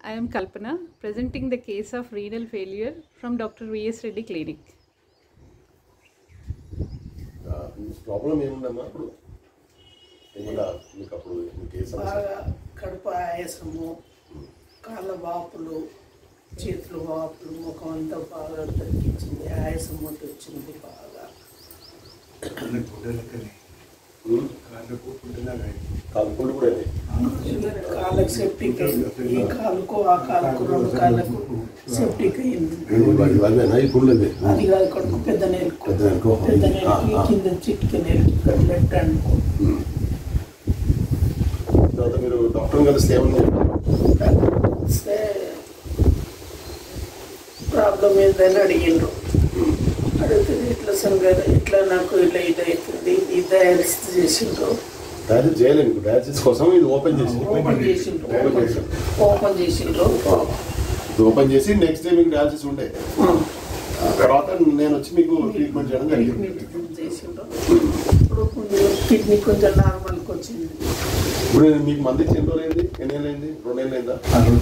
I am Kalpana, presenting the case of renal failure from Dr. V.S. Reddy Clinic. Problem ఏముందమ్మా అప్పుడు ఏమన్నా మీకు అప్పుడు మీకు ఏ సమస్య బాగా కడుపు ఆయాసము కాళ్ళ వాపులు చేతులు వాపులు ముఖం అంతా బాగా తగ్గించింది ఆయాసం మొత్తం వచ్చింది బాగా ఉమ్, కాలుపులు కూడా అయినాయి. కాళ్ళకు సెప్టిక్ అయింది ఈ కాలుకు ఆ కాలుకు రెండు కాళ్ళకు సెప్టిక్ అయింది ఇది అది- అదేనా ఈ పుళ్ళు అదే అది కాదు కొడుకు పెద్ద నేలకు పెద్ద నేలకు. పెద్ద ఆ, నేలకి ఆ. కింద చిట్క నేలకి ఇక్కడ లెఫ్ట్ అనుకో ఉమ్. తర్వాత మీరు డాక్టర్ కలిస్తే ఏమన్నా చెప్పారు? వస్తే ప్రాబ్లం ఏందని అడిగిండ్రు అడిగితే ఇట్లా సంగతి ఇట్లా నాకు ఇట్లా ఇది అవుతుంది ఇది డయాలసిస్ చేసిండ్రు డయాలసిస్ చేయలేదు మీకు డయాలసిస్ కోసం ఇది ఓపెన్ చేసి ఓపెన్ చేసిండ్రు ఓపెన్ ఓపెన్ చేసి ఓపెన్ చేసిండ్రు ఆ. ఇది ఓపెన్ చేసి నెక్స్ట్ డే మీకు డయాలసిస్ ఉండే ఆ, తర్వాత నేను వచ్చి మీకు ట్రీట్మెంట్ చేయడం జరిగింది ట్రీట్మెంట్ చేసిండ్రు ఇప్పుడు కొంచెం కిడ్నీ కొంచెం నార్మల్కి వచ్చింది ఇప్పుడు నేను మీకు మంది ఇచ్చి ఎన్ని రోజులు అయింది ఎన్ని ఏళ్ళు అయింది రెండు నెలలు అయిందా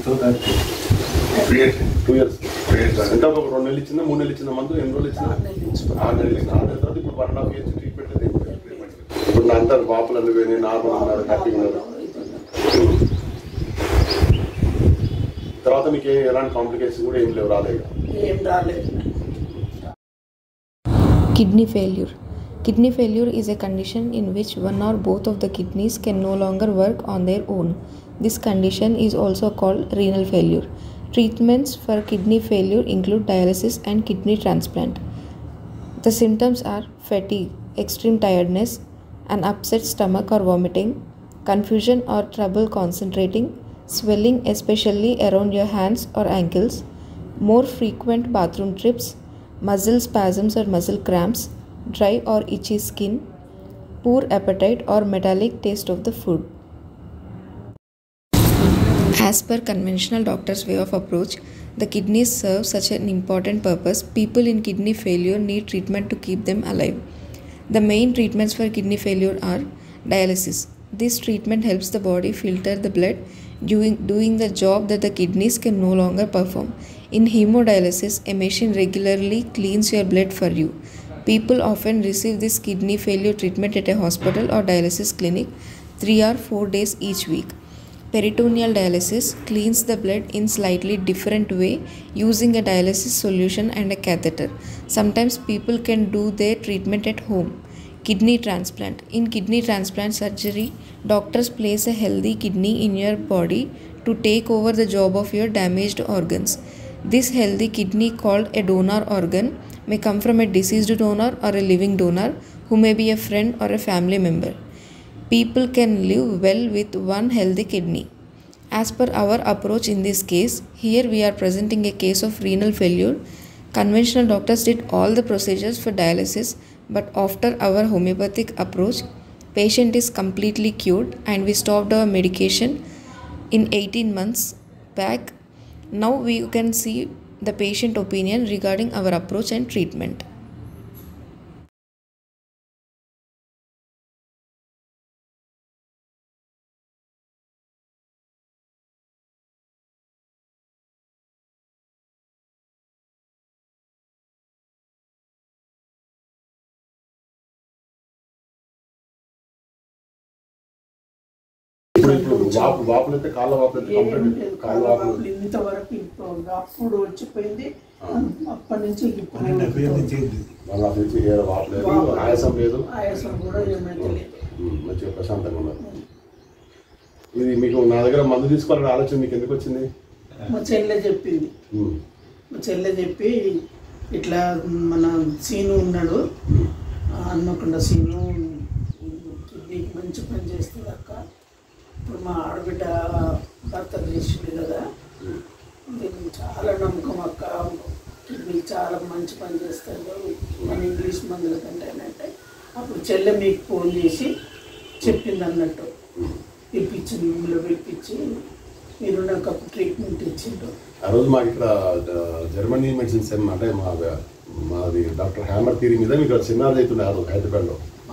టూ ఇయర్స్ అంటే ఒక రెండు నెలలు ఇచ్చిందా మూడు నెలలు ఇచ్చిందా మందు ఎన్ని రోజులు ఇచ్చిందా ఆరు నెలలు ఇచ్చిండ్రు. ఆరు నెలలు ఇచ్చింది ఆరు నెలల తర్వాత ఇప్పుడు one and half years treatment అది ఇప్పుడు నా అంతా వాపులు అన్ని పోయినాయి నార్మల్ ఉన్నారు హ్యాపీగా ఉన్నారు తర్వాత మీకు ఏ- ఎలాంటి కాంప్లికేషన్ కూడా ఏం లేవు రాలేదు ఏం రాలేదు Kidney failure. Kidney failure is a condition in which one or both of the kidneys can no longer work on their own. This condition is also called renal failure. Treatments for kidney failure include dialysis and kidney transplant. The symptoms are fatigue, extreme tiredness, an upset stomach or vomiting, confusion or trouble concentrating, swelling especially around your hands or ankles, more frequent bathroom trips, muscle spasms or muscle cramps, dry or itchy skin, poor appetite or metallic taste of the food. As per conventional doctor's way of approach, the kidneys serve such an important purpose. People in kidney failure need treatment to keep them alive. The main treatments for kidney failure are dialysis. This treatment helps the body filter the blood, doing, doing the job that the kidneys can no longer perform. In hemodialysis, a machine regularly cleans your blood for you. People often receive this kidney failure treatment at a hospital or dialysis clinic 3 or 4 days each week. Peritoneal dialysis cleans the blood in slightly different way using a dialysis solution and a catheter. Sometimes people can do their treatment at home. Kidney transplant. In kidney transplant surgery, doctors place a healthy kidney in your body to take over the job of your damaged organs. This healthy kidney called a donor organ may come from a deceased donor or a living donor who may be a friend or a family member people can live well with one healthy kidney. As per our approach in this case, here we are presenting a case of renal failure. Conventional doctors did all the procedures for dialysis, but after our homeopathic approach, patient is completely cured and we stopped our medication in 18 months back. Now we can see the patient opinion regarding our approach and treatment. ఇప్పుడు ఇప్పుడు వాపు వాపులు అయితే కాళ్ళ వాపులు అయితే ఏం complete లేదు కాళ్ళ కాళ్ళ వాపులు వాపులు ఇంతవరకు ఇప్పుడు అప్పుడు వచ్చిపోయింది అప్పటి నుంచి ఇప్పుడు వాళ్ళ నుంచి ఏ వాపు లేదు ఆయాసం లేదు ఆయాసం కూడా ఏమైతే లేదు ఉమ్, మంచిగా ప్రశాంతంగా ఉన్నారు ఇది మీకు నా దగ్గర మందు తీసుకోవాలనే ఆలోచన మీకు ఎందుకు వచ్చింది మా చెల్లె చెప్పింది ఉమ్, మా చెల్లె చెప్పి ఇట్లా మన సీను ఉన్నాడు ఉమ్, ఆ హన్మకొండ సీను కిడ్నీకి మంచి పని చేస్తుంది అక్క ఇప్పుడు మా ఆడబిడ్డ భర్త చేసింది కదా దీనికి చాలా నమ్మకం అక్క కిడ్నీ చాలా మంచి పని చేస్తాడు మన ఇంగ్లీష్ మందుల కంటే అంటే అప్పుడు చెల్లె మీకు ఫోన్ చేసి చెప్పింది అన్నట్టు పిలిపించింది మిమ్మల్ని పిలిపించి మీరు నాకు అప్పుడు ట్రీట్మెంట్ ఇచ్చిండ్రు ఆ రోజు మాకు ఇక్కడ ఆ, జర్మనీ మెడిసిన్స్ ఏం అంటే మా మాది డాక్టర్ హ్యామర్ థీరీ మీద మీకు సెమినార్ అవుతుండే ఆ రోజు హైదరాబాద్లో ఆ,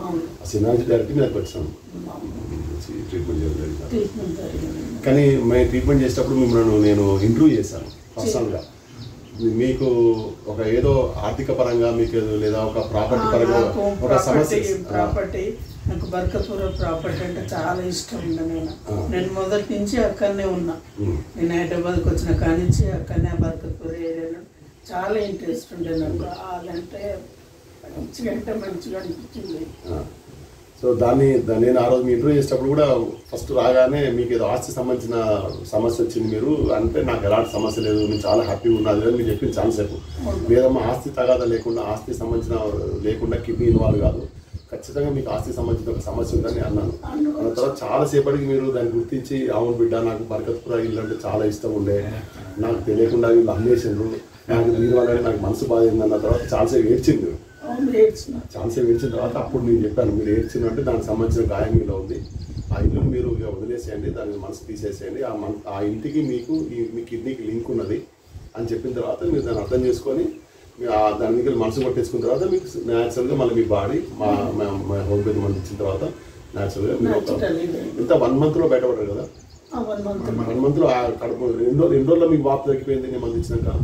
అవును ఆ సినాలజీ డైరెక్ట్ మీదకి వచ్చాం అవును. ట్రీట్మెంట్ చేయడం జరిగింది ట్రీట్మెంట్ జరిగింది కానీ మేము ట్రీట్మెంట్ చేసేటప్పుడు మిమ్మల్ని నేను ఇంటర్వ్యూ చేశాను పర్సనల్గా మీకు ఒక ఏదో ఆర్థిక పరంగా మీకు ఏదో లేదా ఒక ప్రాపర్టీ పరంగా నాకు ఒక సమస్య ప్రాపర్టీ ప్రాపర్టీ నాకు బర్కపూర ప్రాపర్టీ అంటే చాలా ఇష్టం ఉంది నేను ఆ. నేను మొదటి నుంచి అక్కడనే ఉన్నా ఉమ్. నేను హైదరాబాద్కి వచ్చిన కాడి నుంచి అక్కడనే బర్కపూర్ ఏరియాలో చాలా ఇంట్రెస్ట్ ఉండే నాకు అదంటే మంచిగా అంటే మంచిగా అనిపించింది ఆ. సో దాన్ని దా- నేను ఆ రోజు మీ ఇంటర్వ్యూ చేసేటప్పుడు కూడా ఫస్ట్ రాగానే మీకు ఏదో ఆస్తి సంబంధించిన సమస్య వచ్చింది మీరు అంటే నాకు ఎలాంటి సమస్య లేదు నేను చాలా హ్యాపీగా ఉన్నది అని మీరు చెప్పింది చాలాసేపు లేదమ్మా ఆస్తి తగాదా లేకుండా ఆస్తి సంబంధించిన లేకుండా కిడ్నీ ఇన్వాల్వ్ కాదు ఖచ్చితంగా మీకు ఆస్తి సంబంధించిన ఒక సమస్య ఉందని అన్నాను అన్న తర్వాత చాలాసేపటికి మీరు దాన్ని గుర్తించి అవును బిడ్డ నాకు బరకత్పుర ఇల్లు అంటే చాలా ఇష్టం ఉండే నాకు తెలియకుండా వీళ్ళు అమ్మేసిండ్రు నాకు దీని వల్ల నాకు మనసు బాధ అన్న తర్వాత చాలాసేపు ఏడ్చింది మీరు. అవును ఏడ్చిన ఛాన్సే ఇచ్చిన తర్వాత అప్పుడు నేను చెప్పాను మీరు ఏడ్చిన అంటే దానికి సంబంధించిన గాయం మీలో ఉంది ఆ ఇల్లు మీరు ఇక వదిలేసేయండి దాని మనసు తీసేసేయండి ఆ మన ఆ ఇంటికి మీకు ఈ మీ కిడ్నీకి లింక్ ఉన్నది అని చెప్పిన తర్వాత మీరు దాన్ని అర్థం చేసుకొని మీ ఆ దాని మీద మనసు కొట్టేసుకున్న తర్వాత మీకు న్యాచురల్గా మళ్ళీ మీ బాడీ మా మా- మా హోమ్ బేస్ మంది ఇచ్చిన తర్వాత న్యాచురల్గా మీరు ఒక Naturally. ఇంత వన్ మంత్లో బయటపడ్డారు కదా వన్ మంత్ వన్ మంత్లో ఆ కడుపు రెండు రోజులు రెండు రోజుల్లో మీకు వాపు తగ్గిపోయింది నేను మంది ఇచ్చినాక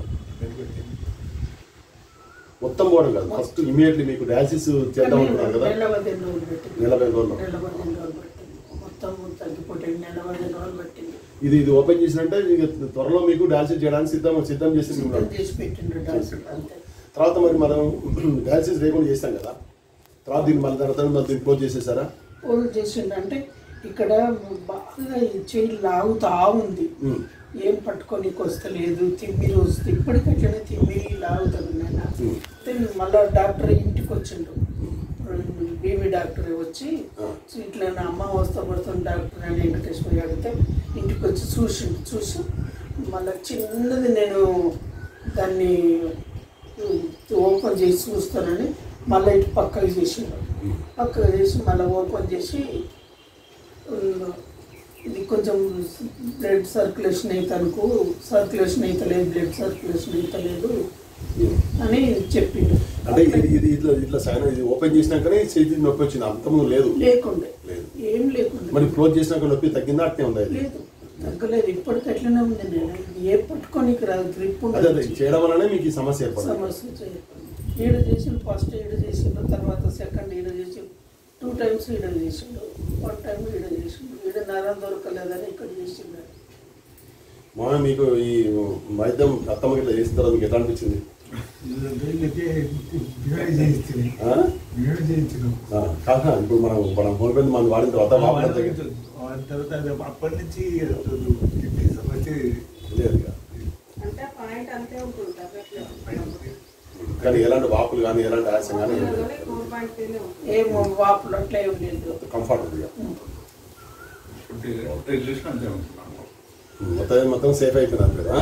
మొత్తం పోవడం కాదు ఫస్ట్ ఇమీడియట్లీ మీకు డయాలసిస్ చేద్దాం అనుకున్నారు కదా నెల పదిహేను రోజులు పెట్టింది నలభై రోజుల్లో నెల పదిహేను రోజులు పట్టింది మొత్తం తగ్గిపోయింది నెల పదిహేను రోజులు పట్టింది ఇది ఇది ఓపెన్ చేసినట్టే ఇక త్వరలో మీకు డయాలసిస్ చేయడానికి సిద్ధం సిద్ధం చేసి సిద్ధం మిమ్మల్ని. చేసి పెట్టిండ్రు డాక్టర్ అంతే తర్వాత మరి మనం డయాలసిస్ లేకుండా చేస్తాం కదా తర్వాత దీన్ని మళ్ళీ తర్వాత మళ్ళీ దీన్ని క్లోజ్ చేసేసారా పూలు చేసిండంటే ఇక్కడ బాగా ఈ చెయ్యి లాగుతా ఉంది ఉమ్. ఏం పట్టుకోనికి వస్తలేదు తిమ్మిరి వస్తుంది ఇప్పటికట్లనే తిమ్మిరి లాగుతుంది నేను ఉమ్. అయితే మళ్ళా డాక్టర్ ఇంటికి వచ్చిండు బీబీ డాక్టర్ వచ్చి ఆ. ఇట్లా నా అమ్మ వస్తా పడుతుంది డాక్టర్ అని వెంకటేశ్వరి అడిగితే ఇంటికి వచ్చి చూసిండు చూసి మళ్ళీ చిన్నది నేను దాన్ని ఓపెన్ చేసి చూస్తానని మళ్ళీ ఇటు పక్కకి చేసిండు పక్కకు చేసి మళ్ళీ ఓపెన్ చేసి ఉమ్, ఇది కొంచెం బ్లడ్ సర్క్యులేషన్ అయితే అనుకో సర్క్యులేషన్ అయితే లేదు బ్లడ్ సర్క్యులేషన్ అయితే లేదు అని చెప్పిండు అంటే ఇది ఇది ఇట్లా ఇట్లా సైన్ ఇది ఓపెన్ చేసినాకనే చేతి నొప్పి వచ్చింది అంతకుముందు లేదు లేకుండే లేదు. ఏం లేకుండే మరి క్లోజ్ చేసినాక నొప్పి తగ్గిందా అట్నే ఉందా ఇది లేదు తగ్గలేదు ఇప్పటికి ఎట్లనే ఉంది నేను ఇది ఏ పట్టుకోనికి రాదు గ్రిప్ అదే అదే ఉండదు ఇది చేయడం వల్లనే మీకు ఈ సమస్య ఏర్పడింది సమస్య చేయకుండా ఈడ చేసిండు ఫస్ట్ ఈడ చేసిండు తర్వాత సెకండ్ ఈడ చేసి టూ టైమ్స్ ఈడ చేసిండు వన్ టైం ఈడ చేసిండు ఈడ నరం దొరకలేదని ఇక్కడ చేసిండు మా మీకు ఈ వైద్యం అత్తమ్మకి ఇట్లా చేసిన తర్వాత మీకు ఎట్లా అనిపించింది ఆ? ఆ, కాదా ఇప్పుడు మనం మనం హోమియోపతి మనం వాడిన తర్వాత వాపస్ తగ్గింది అప్పటి నుంచి కిడ్నీ సమస్య లేదు ఇక. అంటే పాయింట్ అంతే ఉంటుంది తగ్గట్లేదు కానీ ఎలాంటి వాపులు కానీ ఎలాంటి ఆయాసం కానీ ఏం లేదు. ఫోర్ పాయింట్ త్రీనే ఉంటుంది ఏం వాపులు అట్లా ఏం లేదు కంఫర్ట్ ఉంది ఇక. చూసిన అంతే ఉంటున్నాను మొత్తం మొత్తం సేఫ్ అయిపోయినారు కదా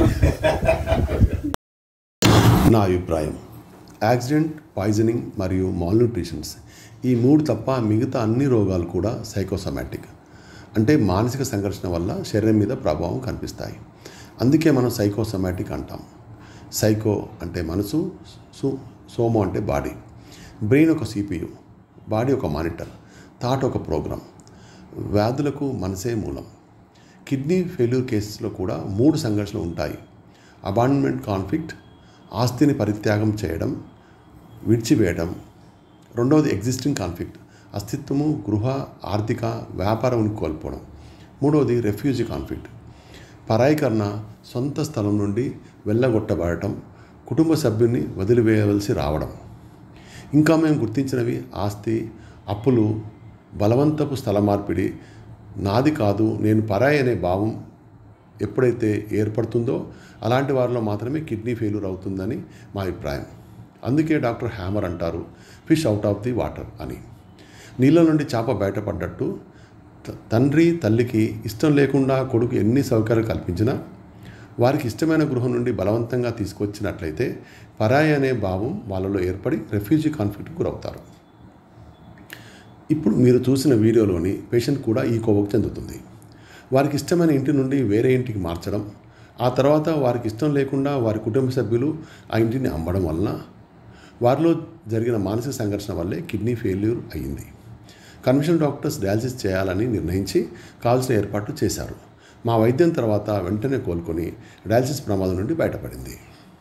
నా అభిప్రాయం యాక్సిడెంట్ పాయిజనింగ్ మరియు మాల్న్యూట్రిషన్స్ ఈ మూడు తప్ప మిగతా అన్ని రోగాలు కూడా సైకోసమాటిక్ అంటే మానసిక సంఘర్షణ వల్ల శరీరం మీద ప్రభావం కనిపిస్తాయి అందుకే మనం సైకోసమాటిక్ అంటాం సైకో అంటే మనసు సు సోమో అంటే బాడీ బ్రెయిన్ ఒక సిపియు బాడీ ఒక మానిటర్ థాట్ ఒక ప్రోగ్రామ్ వ్యాధులకు మనసే మూలం కిడ్నీ ఫెయిల్యూర్ కేసెస్లో కూడా మూడు సంఘర్షణలు ఉంటాయి అబాండ్మెంట్ కాన్ఫ్లిక్ట్ ఆస్తిని పరిత్యాగం చేయడం విడిచివేయడం రెండవది ఎగ్జిస్టింగ్ కాన్ఫ్లిక్ట్ అస్తిత్వము గృహ ఆర్థిక వ్యాపారం కోల్పోవడం మూడవది రెఫ్యూజీ కాన్ఫ్లిక్ట్ పరాయీకరణ సొంత స్థలం నుండి వెళ్ళగొట్టబడటం కుటుంబ సభ్యుని వదిలివేయవలసి రావడం ఇంకా మేము గుర్తించినవి ఆస్తి అప్పులు బలవంతపు స్థల మార్పిడి నాది కాదు నేను పరాయి అనే భావం ఎప్పుడైతే ఏర్పడుతుందో అలాంటి వారిలో మాత్రమే కిడ్నీ ఫెయిల్యూర్ అవుతుందని మా అభిప్రాయం అందుకే డాక్టర్ హ్యామర్ అంటారు fish out of the water అని నీళ్ళ నుండి చేప బయటపడ్డట్టు త- తండ్రి తల్లికి ఇష్టం లేకుండా కొడుకు ఎన్ని సౌకర్యాలు కల్పించినా వారికి ఇష్టమైన గృహం నుండి బలవంతంగా తీసుకొచ్చినట్లయితే పరాయి అనే భావం వాళ్ళలో ఏర్పడి రెఫ్యూజీ కాన్ఫ్లిక్ట్ గురవుతారు ఇప్పుడు మీరు చూసిన వీడియోలోని పేషెంట్ కూడా ఈ కోవకు చెందుతుంది వారికి ఇష్టమైన ఇంటి నుండి వేరే ఇంటికి మార్చడం ఆ తర్వాత వారికి ఇష్టం లేకుండా వారి కుటుంబ సభ్యులు ఆ ఇంటిని అమ్మడం వలన వారిలో జరిగిన మానసిక సంఘర్షణ వల్లే కిడ్నీ ఫెయిల్యూర్ అయ్యింది కన్వెన్షనల్ డాక్టర్స్ డయాలసిస్ చేయాలని నిర్ణయించి కావాల్సిన ఏర్పాట్లు చేశారు మా వైద్యం తర్వాత వెంటనే కోలుకొని డయాలసిస్ ప్రమాదం నుండి బయటపడింది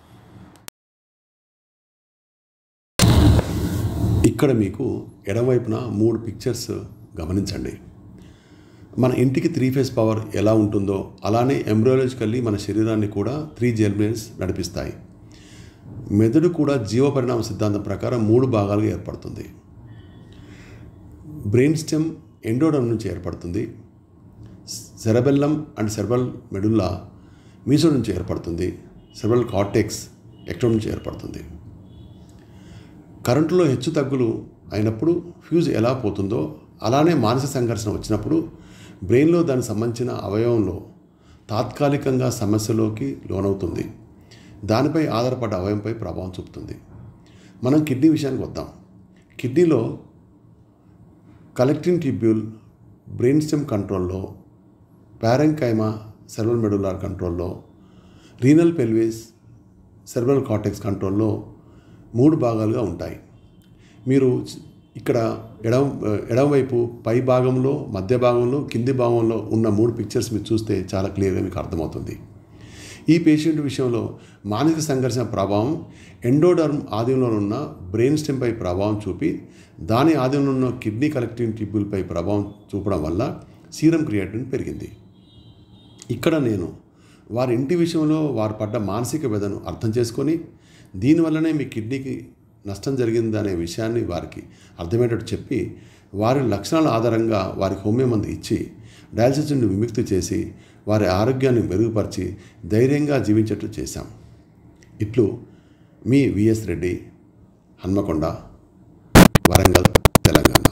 ఇక్కడ మీకు ఎడమవైపున మూడు పిక్చర్స్ గమనించండి మన ఇంటికి త్రీ ఫేస్ పవర్ ఎలా ఉంటుందో అలానే ఎంబ్రియాలజికల్లీ మన శరీరాన్ని కూడా త్రీ జెర్మినల్స్ నడిపిస్తాయి మెదడు కూడా జీవపరిణామ సిద్ధాంతం ప్రకారం మూడు భాగాలుగా ఏర్పడుతుంది బ్రెయిన్ స్టెమ్ ఎండోడమ్ నుంచి ఏర్పడుతుంది సెరబెల్లం అండ్ సెర్బల్ మెడుల్లా మీసో నుంచి ఏర్పడుతుంది సెర్బల్ కార్టెక్స్ ఎక్టోమ్ నుంచి ఏర్పడుతుంది కరెంటులో హెచ్చు తగ్గులు అయినప్పుడు ఫ్యూజ్ ఎలా పోతుందో అలానే మానసిక సంఘర్షణ వచ్చినప్పుడు బ్రెయిన్లో దానికి సంబంధించిన అవయవంలో తాత్కాలికంగా సమస్యలోకి లోనవుతుంది దానిపై ఆధారపడ్డ అవయంపై ప్రభావం చూపుతుంది మనం కిడ్నీ విషయానికి వద్దాం కిడ్నీలో కలెక్టింగ్ ట్రిబ్యూల్ బ్రెయిన్ స్టెమ్ కంట్రోల్లో ప్యారెంకైమా సెర్వల్ మెడులార్ కంట్రోల్లో రీనల్ పెల్వేస్ సెర్వల్ కార్టెక్స్ కంట్రోల్లో మూడు భాగాలుగా ఉంటాయి మీరు ఇక్కడ ఎడమ ఎడమవైపు పై భాగంలో మధ్య భాగంలో కింది భాగంలో ఉన్న మూడు పిక్చర్స్ మీరు చూస్తే చాలా క్లియర్గా మీకు అర్థమవుతుంది ఈ పేషెంట్ విషయంలో మానసిక సంఘర్షణ ప్రభావం ఎండోడర్మ్ ఆధీనంలో ఉన్న బ్రెయిన్ స్టెమ్పై ప్రభావం చూపి దాని ఆధీనంలో ఉన్న కిడ్నీ కలెక్టింగ్ ట్యూబ్యూల్పై ప్రభావం చూపడం వల్ల సీరం క్రియేటిన్ పెరిగింది ఇక్కడ నేను వారి ఇంటి విషయంలో వారు పడ్డ మానసిక వ్యధను అర్థం చేసుకొని దీనివల్లనే మీ కిడ్నీకి నష్టం జరిగింది అనే విషయాన్ని వారికి అర్థమయ్యేటట్టు చెప్పి వారి లక్షణాల ఆధారంగా వారికి హోమియో మందు ఇచ్చి డయాలసిస్ నుండి విముక్తి చేసి వారి ఆరోగ్యాన్ని మెరుగుపరిచి ధైర్యంగా జీవించేట్టు చేశాం ఇట్లు మీ విఎస్ రెడ్డి హన్మకొండ వరంగల్ తెలంగాణ